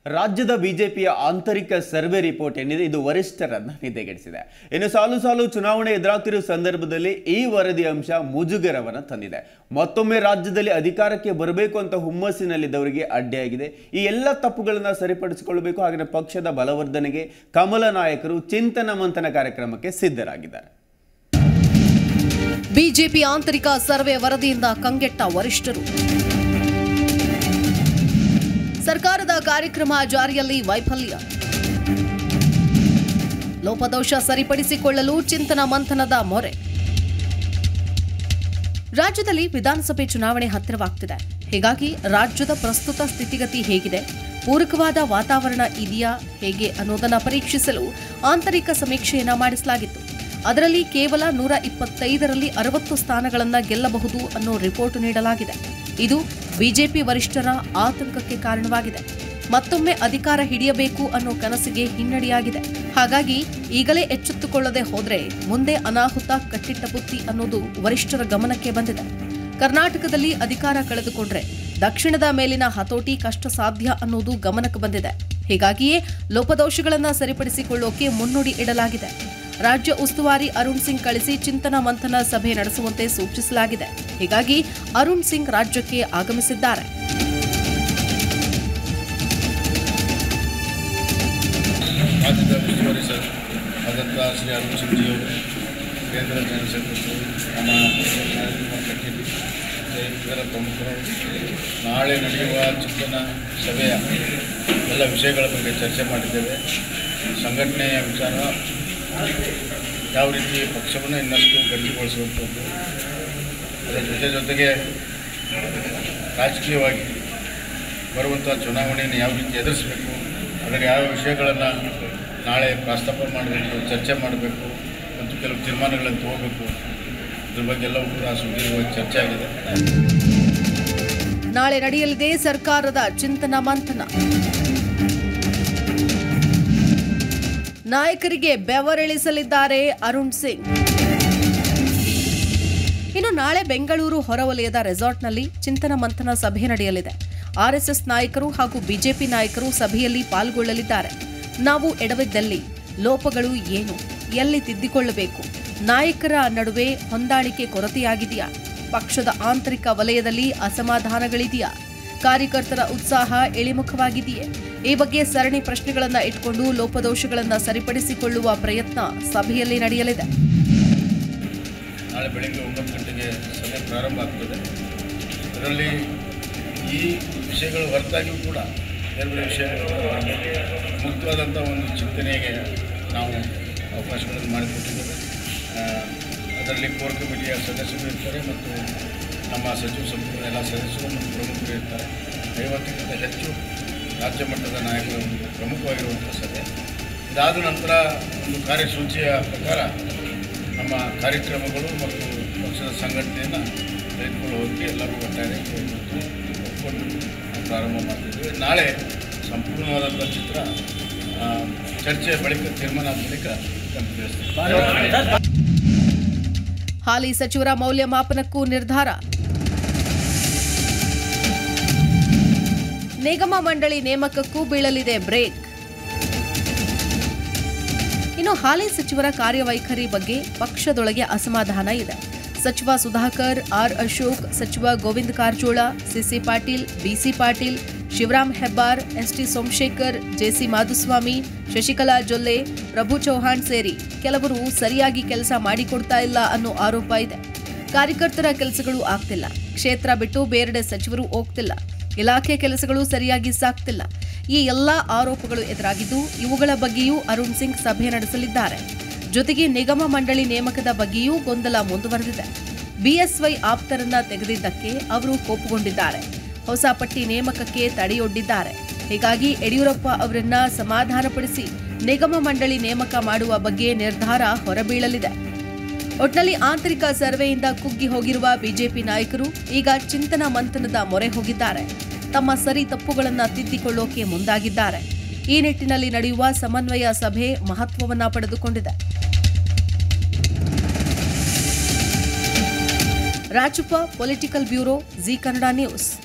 ರಾಜ್ಯದ ಬಿಜೆಪಿಯ ಆಂತರಿಕ ಸರ್ವೆ ರಿಪೋರ್ಟ್ ಏನಿದೆ ಇದು ವರಿಷ್ಠರನ್ನ ನಿದ್ದೆಗೆಡಿಸಿದೆ ಇನ್ನು ಸಾಲು ಸಾಲು ಚುನಾವಣೆ ಎದುರಾಗ್ತಿರುವ ಸಂದರ್ಭದಲ್ಲಿ ಈ ವರದಿ ಅಂಶ ಮುಜುಗರವನ್ನ ತಂದಿದೆ ಮತ್ತೊಮ್ಮೆ ರಾಜ್ಯದಲ್ಲಿ ಅಧಿಕಾರಕ್ಕೆ ಬರಬೇಕು ಅಂತ ಹುಮ್ಮಸ್ಸಿನಲ್ಲಿದ್ದವರಿಗೆ ಅಡ್ಡಿಯಾಗಿದೆ ಈ ಎಲ್ಲ ತಪ್ಪುಗಳನ್ನ ಸರಿಪಡಿಸಿಕೊಳ್ಳಬೇಕು ಹಾಗೆ ಪಕ್ಷದ ಬಲವರ್ಧನೆಗೆ ಕಮಲ ನಾಯಕರು ಚಿಂತನ ಮಂಥನ ಕಾರ್ಯಕ್ರಮಕ್ಕೆ ಸಿದ್ಧರಾಗಿದ್ದಾರೆ ಬಿಜೆಪಿ ಆಂತರಿಕ ಸರ್ವೆ ವರದಿಯಿಂದ ಕಂಗೆಟ್ಟ ವರಿಷ್ಠರು ಸರ್ಕಾರದ ಕಾರ್ಯಕ್ರಮ ಜಾರಿಯಲ್ಲಿ ವೈಫಲ್ಯ ಲೋಪದೋಷ ಸರಿಪಡಿಸಿಕೊಳ್ಳಲು ಚಿಂತನ ಮಂಥನದ ಮೊರೆ ರಾಜ್ಯದಲ್ಲಿ ವಿಧಾನಸಭೆ ಚುನಾವಣೆ ಹತ್ತಿರವಾಗ್ತಿದೆ ಹೀಗಾಗಿ ರಾಜ್ಯದ ಪ್ರಸ್ತುತ ಸ್ಥಿತಿಗತಿ ಹೇಗಿದೆ ಪೂರಕವಾದ ವಾತಾವರಣ ಇದೆಯಾ ಹೇಗೆ ಅನ್ನೋದನ್ನ ಪರೀಕ್ಷಿಸಲು ಆಂತರಿಕ ಸಮೀಕ್ಷೆಯನ್ನ ಮಾಡಿಸಲಾಗಿತ್ತು ಅದರಲ್ಲಿ ಕೇವಲ ನೂರ ಇಪ್ಪತ್ತೈದರಲ್ಲಿ ಅರವತ್ತು ಸ್ಥಾನಗಳನ್ನು ಗೆಲ್ಲಬಹುದು ಅನ್ನೋ ರಿಪೋರ್ಟ್ ನೀಡಲಾಗಿದೆ ಇದು ಬಿಜೆಪಿ ವರಿಷ್ಠರ ಆತಂಕಕ್ಕೆ ಕಾರಣವಾಗಿದೆ ಮತ್ತೊಮ್ಮೆ ಅಧಿಕಾರ ಹಿಡಿಯಬೇಕು ಅನ್ನೋ ಕನಸಿಗೆ ಹಿನ್ನಡೆಯಾಗಿದೆ ಹಾಗಾಗಿ ಈಗಲೇ ಎಚ್ಚೆತ್ತುಕೊಳ್ಳದೆ ಹೋದ್ರೆ ಮುಂದೆ ಅನಾಹುತ ಕಟ್ಟಿಟ್ಟ ಬುತ್ತಿ ಅನ್ನೋದು ವರಿಷ್ಠರ ಗಮನಕ್ಕೆ ಬಂದಿದೆ ಕರ್ನಾಟಕದಲ್ಲಿ ಅಧಿಕಾರ ಕಳೆದುಕೊಂಡ್ರೆ ದಕ್ಷಿಣದ ಮೇಲಿನ ಹತೋಟಿ ಕಷ್ಟ ಸಾಧ್ಯ ಅನ್ನೋದು ಗಮನಕ್ಕೆ ಬಂದಿದೆ ಹೀಗಾಗಿಯೇ ಲೋಪದೋಷಗಳನ್ನ ಸರಿಪಡಿಸಿಕೊಳ್ಳೋಕೆ ಮುನ್ನುಡಿ ಇಡಲಾಗಿದೆ ರಾಜ್ಯ ಉಸ್ತುವಾರಿ ಅರುಣ್ ಸಿಂಗ್ ಕಳಿಸಿ ಚಿಂತನ ಮಂಥನ ಸಭೆ ನಡೆಸುವಂತೆ ಸೂಚಿಸಲಾಗಿದೆ ಹೀಗಾಗಿ ಅರುಣ್ ಸಿಂಗ್ ರಾಜ್ಯಕ್ಕೆ ಆಗಮಿಸಿದ್ದಾರೆ ರಾಜ್ಯದ ಉಸ್ತುವಾರಿ ಸರ್ ಆದಂಥ ಶ್ರೀ ಅರುಣ್ ಸಿಂಗ್ಜಿಯವರು ಕೇಂದ್ರ ಜನರಲ್ ಸೆಕ್ರೆಟರಿ ನಮ್ಮ ನಳಿನ್ ಕಟೀಲ್ ಮತ್ತು ಇದರ ಪ್ರಮುಖರು ನಾಳೆ ನಡೆಯುವ ಚಿಂತನ ಸಭೆಯ ಎಲ್ಲ ವಿಷಯಗಳ ಬಗ್ಗೆ ಚರ್ಚೆ ಮಾಡಿದ್ದೇವೆ ಸಂಘಟನೆಯ ವಿಚಾರ ಯಾವ ರೀತಿ ಪಕ್ಷವನ್ನು ಇನ್ನಷ್ಟು ಗಟ್ಟಿಗೊಳಿಸುವಂಥದ್ದು ಅದರ ಜೊತೆ ಜೊತೆಗೆ ರಾಜಕೀಯವಾಗಿ ಬರುವಂಥ ಚುನಾವಣೆಯನ್ನು ಯಾವ ರೀತಿ ಎದುರಿಸಬೇಕು ಅದರ ಯಾವ ವಿಷಯಗಳನ್ನು ನಾಳೆ ಪ್ರಸ್ತಾಪ ಮಾಡಬೇಕು ಚರ್ಚೆ ಮಾಡಬೇಕು ಮತ್ತು ಕೆಲವು ತೀರ್ಮಾನಗಳನ್ನು ತಗೋಬೇಕು ಇದ್ರ ಬಗ್ಗೆ ಎಲ್ಲವೂ ಕೂಡ ಸುದೀರ್ಘವಾಗಿ ಚರ್ಚೆ ಆಗಿದೆ ನಾಳೆ ನಡೆಯಲಿದೆ ಸರ್ಕಾರದ ಚಿಂತನ ಮಂಥನ ನಾಯಕರಿಗೆ ಬೆವರಿಳಿಸಲಿದ್ದಾರೆ ಅರುಣ್ ಸಿಂಗ್ ಇನ್ನು ನಾಳೆ ಬೆಂಗಳೂರು ಹೊರವಲಯದ ರೆಸಾರ್ಟ್ನಲ್ಲಿ ಚಿಂತನ ಮಂಥನ ಸಭೆ ನಡೆಯಲಿದೆ ಆರ್ಎಸ್ಎಸ್ ನಾಯಕರು ಹಾಗೂ ಬಿಜೆಪಿ ನಾಯಕರು ಸಭೆಯಲ್ಲಿ ಪಾಲ್ಗೊಳ್ಳಲಿದ್ದಾರೆ ನಾವು ಎಡವಿದ್ದಲ್ಲಿ ಲೋಪಗಳು ಏನು ಎಲ್ಲಿ ತಿದ್ದಿಕೊಳ್ಳಬೇಕು ನಾಯಕರ ನಡುವೆ ಹೊಂದಾಣಿಕೆ ಕೊರತೆಯಾಗಿದೆಯಾ ಪಕ್ಷದ ಆಂತರಿಕ ವಲಯದಲ್ಲಿ ಅಸಮಾಧಾನಗಳಿದೆಯಾ ಕಾರ್ಯಕರ್ತರ ಉತ್ಸಾಹ ಇಳಿಮುಖವಾಗಿದೆಯೇ ಈ ಬಗ್ಗೆ ಸರಣಿ ಪ್ರಶ್ನೆಗಳನ್ನು ಇಟ್ಕೊಂಡು ಲೋಪದೋಷಗಳನ್ನು ಸರಿಪಡಿಸಿಕೊಳ್ಳುವ ಪ್ರಯತ್ನ ಸಭೆಯಲ್ಲಿ ನಡೆಯಲಿದೆ ನಾಳೆ ಬೆಳಗ್ಗೆ ಒಂಬತ್ತು ಗಂಟೆಗೆ ಸಭೆ ಪ್ರಾರಂಭ ಆಗ್ತದೆ ಅದರಲ್ಲಿ ಈ ವಿಷಯಗಳು ಹೊರತಾಗಿಯೂ ಕೂಡ ಬೇರೆ ಬೇರೆ ವಿಷಯಗಳು ಮುಕ್ತವಾದಂಥ ಒಂದು ಚಿಂತನೆಗೆ ನಾವು ಅವಕಾಶಗಳನ್ನು ಮಾಡಿಕೊಟ್ಟಿದ್ದೇವೆ ಆ, ಅದರಲ್ಲಿ ಕೋರ್ ಕಮಿಟಿಯ ಸದಸ್ಯರು ಇರ್ತಾರೆ ಮತ್ತು ನಮ್ಮ ಸಚಿವ ಸಂಪುಟದ ಎಲ್ಲ ಸದಸ್ಯರು ಮತ್ತು ಪ್ರಮುಖರು ಇರ್ತಾರೆ ಐವತ್ತಕ್ಕಿಂತ ಹೆಚ್ಚು ರಾಜ್ಯ ಮಟ್ಟದ ನಾಯಕರ ಒಂದು ಪ್ರಮುಖವಾಗಿರುವಂಥ ಸಭೆ ಇದಾದ ನಂತರ ಒಂದು ಕಾರ್ಯಸೂಚಿಯ ಪ್ರಕಾರ ನಮ್ಮ ಕಾರ್ಯಕ್ರಮಗಳು ಮತ್ತು ಪಕ್ಷದ ಸಂಘಟನೆಯನ್ನು ತೆಗೆದುಕೊಳ್ಳುವುದಕ್ಕೆ ಎಲ್ಲರೂ ಒಟ್ಟಾರೆ ಇವತ್ತು ಒಪ್ಪಿಕೊಂಡು ನಾವು ಪ್ರಾರಂಭ ಮಾಡ್ತಿದ್ದೇವೆ ನಾಳೆ ಸಂಪೂರ್ಣವಾದಂಥ ಚಿತ್ರ ಆ, ಚರ್ಚೆಯ ಬಳಿಕ ತೀರ್ಮಾನ ಆದ ಬಳಿಕ ತಮಗೆ ತಿಳಿಸ್ತೀನಿ ಹಾಲಿ ಸಚಿವರ ಮೌಲ್ಯಮಾಪನಕ್ಕೂ ನಿರ್ಧಾರ ನಿಗಮ ಮಂಡಳಿ ನೇಮಕಕ್ಕೂ ಬೀಳಲಿದೆ ಬ್ರೇಕ್ ಇನ್ನು ಹಾಲಿ ಸಚಿವರ ಕಾರ್ಯವೈಖರಿ ಬಗ್ಗೆ ಪಕ್ಷದೊಳಗೆ ಅಸಮಾಧಾನ ಇದೆ ಸಚಿವ ಸುಧಾಕರ್ ಆರ್ ಅಶೋಕ್ ಸಚಿವ Govind Karjol C C Patil B C Patil Shivaram Hebbar S T Somashekar J C Madhuswamy Shashikala Jolle Prabhu Chauhan ಸೇರಿ ಕೆಲವರು ಸರಿಯಾಗಿ ಕೆಲಸ ಮಾಡಿಕೊಡ್ತಾ ಇಲ್ಲ ಅನ್ನೋ ಆರೋಪ ಇದೆ ಕಾರ್ಯಕರ್ತರ ಕೆಲಸಗಳು ಆಗ್ತಿಲ್ಲ ಕ್ಷೇತ್ರ ಬಿಟ್ಟು ಬೇರೆಡೆ ಸಚಿವರು ಹೋಗ್ತಿಲ್ಲ ಇಲಾಖೆ ಕೆಲಸಗಳು ಸರಿಯಾಗಿ ಸಾಗ್ತಿಲ್ಲ ಈ ಎಲ್ಲಾ ಆರೋಪಗಳು ಎದುರಾಗಿದ್ದು ಇವುಗಳ ಬಗ್ಗೆಯೂ ಅರುಣ್ ಸಿಂಗ್ ಸಭೆ ನಡೆಸಲಿದ್ದಾರೆ ಜೊತೆಗೆ ನಿಗಮ ಮಂಡಳಿ ನೇಮಕದ ಬಗ್ಗೆಯೂ ಗೊಂದಲ ಮುಂದುವರೆದಿದೆ ಬಿಎಸ್ವೈ ಆಪ್ತರನ್ನ ತೆಗೆದಿದ್ದಕ್ಕೆ ಅವರು ಕೋಪಗೊಂಡಿದ್ದಾರೆ ಹೊಸ ಪಟ್ಟಿ ನೇಮಕಕ್ಕೆ ತಡೆಯೊಡ್ಡಿದ್ದಾರೆ ಹೀಗಾಗಿ ಯಡಿಯೂರಪ್ಪ ಅವರನ್ನ ಸಮಾಧಾನಪಡಿಸಿ ನಿಗಮ ಮಂಡಳಿ ನೇಮಕ ಮಾಡುವ ಬಗ್ಗೆ ನಿರ್ಧಾರ ಹೊರಬೀಳಲಿದೆ ಒಟ್ನಲ್ಲಿ ಆಂತರಿಕ ಸರ್ವೆಯಿಂದ ಕುಗ್ಗಿ ಹೋಗಿರುವ ಬಿಜೆಪಿ ನಾಯಕರು ಈಗ ಚಿಂತನ ಮಂಥನದ ಮೊರೆ ಹೋಗಿದ್ದಾರೆ ತಮ್ಮ ಸರಿ ತಪ್ಪುಗಳನ್ನ ತಿದ್ದಿಕೊಳ್ಳೋಕೆ ಮುಂದಾಗಿದ್ದಾರೆ ಈ ನಿಟ್ಟಿನಲ್ಲಿ ನಡೆಯುವ ಸಮನ್ವಯ ಸಭೆ ಮಹತ್ವವನ್ನ ಪಡೆದುಕೊಂಡಿದೆ Rajappa political bureau Zee Kannada news